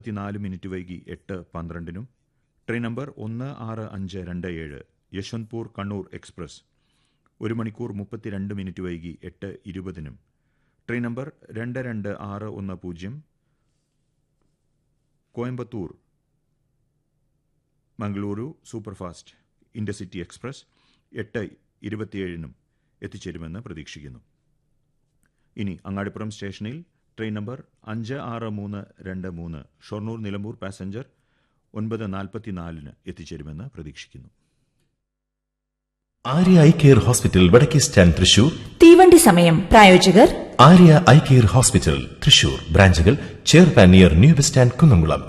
നാല് മിനിറ്റ് വൈകി എട്ട് പന്ത്രണ്ടിനും ട്രെയിൻ നമ്പർ ഒന്ന് ആറ് അഞ്ച് രണ്ട് ഏഴ് യശ്വന്ത്പൂർ കണ്ണൂർ എക്സ്പ്രസ് ഒരു മണിക്കൂർ മുപ്പത്തിരണ്ട് മിനിറ്റ് വൈകി എട്ട് ഇരുപതിനും ട്രെയിൻ നമ്പർ രണ്ട് രണ്ട് ആറ് ഒന്ന് പൂജ്യം Coimbatore Mangaluru superfast intercity express എട്ട് ഇരുപത്തിയേഴിനും എത്തിച്ചേരുമെന്ന് പ്രതീക്ഷിക്കുന്നു ഇനി അങ്ങാടിപ്പുറം സ്റ്റേഷനിൽ ട്രെയിൻ നമ്പർ അഞ്ച് ആറ് മൂന്ന് രണ്ട് മൂന്ന് ഷൊർണൂർ നിലമ്പൂർ പാസഞ്ചർ ഒൻപത് നാൽപ്പത്തിനാലിന് എത്തിച്ചേരുമെന്ന് പ്രതീക്ഷിക്കുന്നു ആര്യ ഐ കെയർ ഹോസ്പിറ്റൽ വടക്കേ സ്റ്റാൻഡ് തൃശൂർ തീവണ്ടി സമയം പ്രായോജകർ Arya eye care hospital Thrissur ബ്രാഞ്ചുകൾ ചെയർപാൻ near new bus stand Kunnamkulam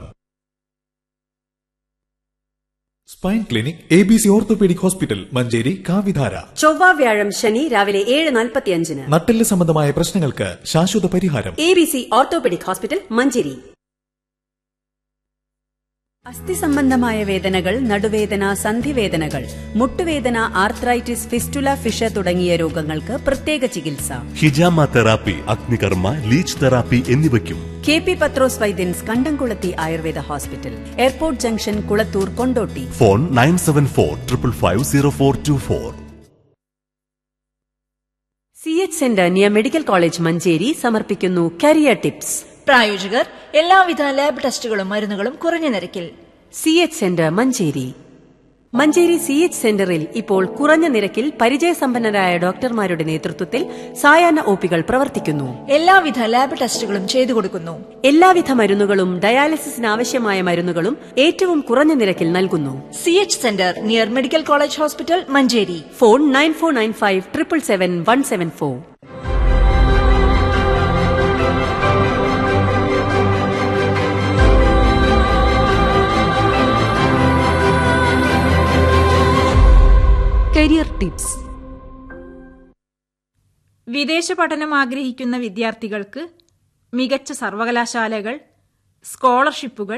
spine clinic A B C orthopaedic hospital Manjeri കാവിധാര ചൊവ്വ വ്യാഴം ശനി രാവിലെ ഏഴ് നാൽപ്പത്തിയഞ്ചിന് നട്ടെല്ല് സംബന്ധമായ പ്രശ്നങ്ങൾക്ക് ശാശ്വത പരിഹാരം A B C orthopaedic hospital Manjeri അസ്ഥി സംബന്ധമായ വേദനകൾ നടുവേദന സന്ധിവേദനകൾ മുട്ടുവേദന ആർത്രൈറ്റിസ് ഫിസ്റ്റുല ഫിഷ തുടങ്ങിയ രോഗങ്ങൾക്ക് പ്രത്യേക ചികിത്സ ഹിജാമ തെറാപ്പി അഗ്നികർമ്മ ലീച്ച് തെറാപ്പി എന്നിവയ്ക്കും K P Pathrose Vaidyans Kandamkulathy Ayurveda hospital airport junction Kulathur Kondotty phone nine seven four triple five zero four two four C H centre near medical college Manjeri സമർപ്പിക്കുന്നു കരിയർ ടിപ്സ് പ്രായോജകർ എല്ലാവിധ ലാബ് ടെസ്റ്റുകളും മരുന്നുകളും കുറഞ്ഞ നിരക്കിൽ C H centre Manjeri Manjeri C H സെന്ററിൽ ഇപ്പോൾ കുറഞ്ഞ നിരക്കിൽ പരിചയസമ്പന്നരായ ഡോക്ടർമാരുടെ നേതൃത്വത്തിൽ സായാഹ്ന ഒപികൾ പ്രവർത്തിക്കുന്നു എല്ലാവിധ ലാബ് ടെസ്റ്റുകളും ചെയ്തു കൊടുക്കുന്നു എല്ലാവിധ മരുന്നുകളും ഡയാലിസിസിന് ആവശ്യമായ മരുന്നുകളും ഏറ്റവും കുറഞ്ഞ നിരക്കിൽ നൽകുന്നു C H centre near medical college hospital Manjeri phone nine four nine five triple seven one seven four career tips വിദേശ പഠനം ആഗ്രഹിക്കുന്ന വിദ്യാർത്ഥികൾക്ക് മികച്ച സർവകലാശാലകൾ സ്കോളർഷിപ്പുകൾ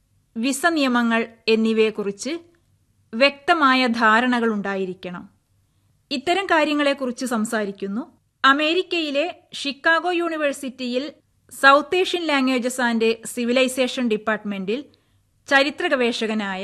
വിസ നിയമങ്ങൾ എന്നിവയെക്കുറിച്ച് വ്യക്തമായ ധാരണകൾ ഉണ്ടായിരിക്കണം ഇത്തരം കാര്യങ്ങളെക്കുറിച്ച് സംസാരിക്കുന്നു അമേരിക്കയിലെ ഷിക്കാഗോ യൂണിവേഴ്സിറ്റിയിൽ South Asian languages and civilisation ഡിപ്പാർട്ട്മെന്റിൽ ചരിത്ര ഗവേഷകനായ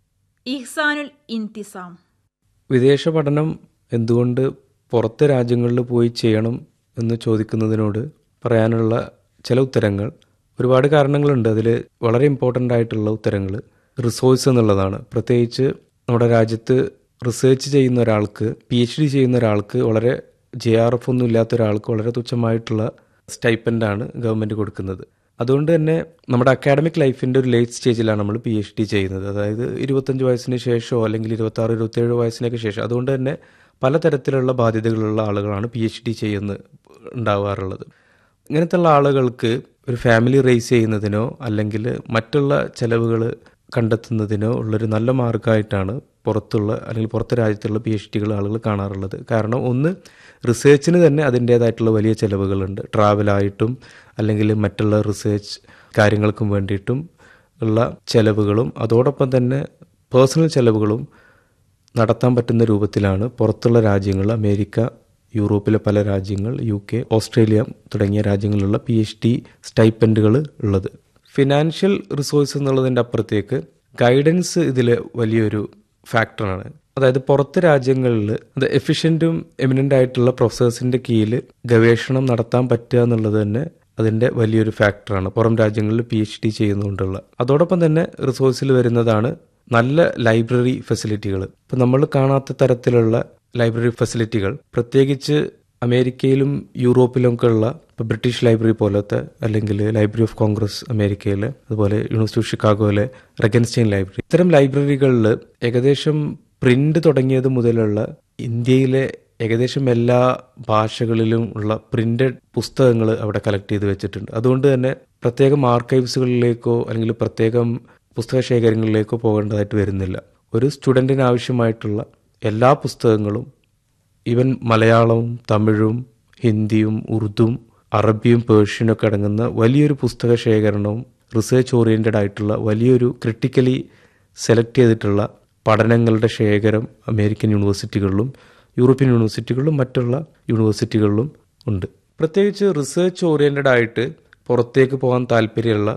ഇഹ്സാനുൽ ഇൻതിസാം വിദേശ പഠനം എന്തുകൊണ്ട് പുറത്തെ രാജ്യങ്ങളിൽ പോയി ചെയ്യണം എന്ന് ചോദിക്കുന്നതിനോട് പറയാനുള്ള ചില ഉത്തരങ്ങൾ ഒരുപാട് കാരണങ്ങളുണ്ട് അതിൽ വളരെ ഇമ്പോർട്ടൻ്റ് ആയിട്ടുള്ള ഉത്തരങ്ങൾ റിസോഴ്സ് എന്നുള്ളതാണ് പ്രത്യേകിച്ച് നമ്മുടെ രാജ്യത്ത് റിസർച്ച് ചെയ്യുന്ന ഒരാൾക്ക് പി എച്ച് ഡി ചെയ്യുന്ന ഒരാൾക്ക് വളരെ ജെ ആർ എഫ് ഒന്നും ഇല്ലാത്ത ഒരാൾക്ക് വളരെ തുച്ഛമായിട്ടുള്ള സ്റ്റൈപ്പൻ്റാണ് ഗവൺമെൻറ് കൊടുക്കുന്നത് അതുകൊണ്ട് തന്നെ നമ്മുടെ അക്കാഡമിക് ലൈഫിൻ്റെ ഒരു ലേറ്റ് സ്റ്റേജിലാണ് നമ്മൾ പി എച്ച് ഡി ചെയ്യുന്നത് അതായത് ഇരുപത്തഞ്ച് വയസ്സിന് ശേഷമോ അല്ലെങ്കിൽ ഇരുപത്താറ് ഇരുപത്തേഴ് വയസ്സിനൊക്കെ ശേഷം അതുകൊണ്ട് തന്നെ പലതരത്തിലുള്ള ബാധ്യതകളുള്ള ആളുകളാണ് പി എച്ച് ഡി ചെയ്യുന്ന ഉണ്ടാവാറുള്ളത് ഇങ്ങനത്തുള്ള ആളുകൾക്ക് ഒരു ഫാമിലി റേസ് ചെയ്യുന്നതിനോ അല്ലെങ്കിൽ മറ്റുള്ള ചെലവുകൾ കണ്ടെത്തുന്നതിനോ ഉള്ളൊരു നല്ല മാർഗമായിട്ടാണ് പുറത്തുള്ള അല്ലെങ്കിൽ പുറത്തെ രാജ്യത്തുള്ള പി എച്ച് ഡികൾ ആളുകൾ കാണാറുള്ളത് കാരണം ഒന്ന് റിസേർച്ചിന് തന്നെ അതിൻ്റേതായിട്ടുള്ള വലിയ ചിലവുകളുണ്ട് ട്രാവലായിട്ടും അല്ലെങ്കിൽ മറ്റുള്ള റിസേർച്ച് കാര്യങ്ങൾക്കും വേണ്ടിയിട്ടും ഉള്ള ചിലവുകളും അതോടൊപ്പം തന്നെ പേഴ്സണൽ ചിലവുകളും നടത്താൻ പറ്റുന്ന രൂപത്തിലാണ് പുറത്തുള്ള രാജ്യങ്ങൾ അമേരിക്ക യൂറോപ്പിലെ പല രാജ്യങ്ങൾ യു കെ ഓസ്ട്രേലിയ തുടങ്ങിയ രാജ്യങ്ങളിലുള്ള പി എച്ച് ഡി സ്റ്റൈപ്പൻഡുകൾ ഉള്ളത് ഫിനാൻഷ്യൽ റിസോഴ്സ് എന്നുള്ളതിൻ്റെ അപ്പുറത്തേക്ക് ഗൈഡൻസ് ഇതിൽ വലിയൊരു ഫാക്ടറാണ് അതായത് പുറത്ത് രാജ്യങ്ങളിൽ അത് എഫിഷ്യൻറ്റും എമിനൻ്റ് ആയിട്ടുള്ള പ്രൊഫസേഴ്സിൻ്റെ കീഴിൽ ഗവേഷണം നടത്താൻ പറ്റുക എന്നുള്ളത് തന്നെ അതിൻ്റെ വലിയൊരു ഫാക്ടറാണ് പുറം രാജ്യങ്ങളിൽ പി എച്ച് ഡി ചെയ്യുന്നതുകൊണ്ടുള്ള അതോടൊപ്പം തന്നെ റിസോഴ്സിൽ വരുന്നതാണ് നല്ല ലൈബ്രറി ഫെസിലിറ്റികൾ ഇപ്പം നമ്മൾ കാണാത്ത തരത്തിലുള്ള ലൈബ്രറി ഫെസിലിറ്റികൾ പ്രത്യേകിച്ച് അമേരിക്കയിലും യൂറോപ്പിലും ഒക്കെ ഉള്ള ഇപ്പോൾ ബ്രിട്ടീഷ് ലൈബ്രറി പോലത്തെ അല്ലെങ്കിൽ ലൈബ്രറി ഓഫ് കോൺഗ്രസ് അമേരിക്കയിലെ അതുപോലെ യൂണിവേഴ്സിറ്റി ഓഫ് ഷിക്കാഗോയിലെ റെഗൻസ്റ്റൈൻ ലൈബ്രറി ഇത്തരം ലൈബ്രറികളിൽ ഏകദേശം പ്രിന്റ് തുടങ്ങിയത് മുതലുള്ള ഇന്ത്യയിലെ ഏകദേശം എല്ലാ ഭാഷകളിലും ഉള്ള പ്രിന്റഡ് പുസ്തകങ്ങൾ അവിടെ കളക്ട് ചെയ്ത് വെച്ചിട്ടുണ്ട് അതുകൊണ്ട് തന്നെ പ്രത്യേകം ആർക്കൈവ്സുകളിലേക്കോ അല്ലെങ്കിൽ പ്രത്യേകം പുസ്തക ശേഖരങ്ങളിലേക്കോ പോകേണ്ടതായിട്ട് വരുന്നില്ല ഒരു സ്റ്റുഡൻറ്റിന് ആവശ്യമായിട്ടുള്ള എല്ലാ പുസ്തകങ്ങളും ഈവൻ മലയാളവും തമിഴും ഹിന്ദിയും ഉറുദുവും അറബിയും പേർഷ്യനും ഒക്കെ അടങ്ങുന്ന വലിയൊരു പുസ്തക ശേഖരണവും റിസർച്ച് ഓറിയൻറ്റഡ് ആയിട്ടുള്ള വലിയൊരു ക്രിട്ടിക്കലി സെലക്ട് ചെയ്തിട്ടുള്ള പഠനങ്ങളുടെ ശേഖരം അമേരിക്കൻ യൂണിവേഴ്സിറ്റികളിലും യൂറോപ്യൻ യൂണിവേഴ്സിറ്റികളിലും മറ്റുള്ള യൂണിവേഴ്സിറ്റികളിലും ഉണ്ട് പ്രത്യേകിച്ച് റിസർച്ച് ഓറിയൻറ്റഡ് ആയിട്ട് പുറത്തേക്ക് പോകാൻ താല്പര്യമുള്ള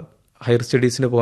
ഹയർ സ്റ്റഡീസിന്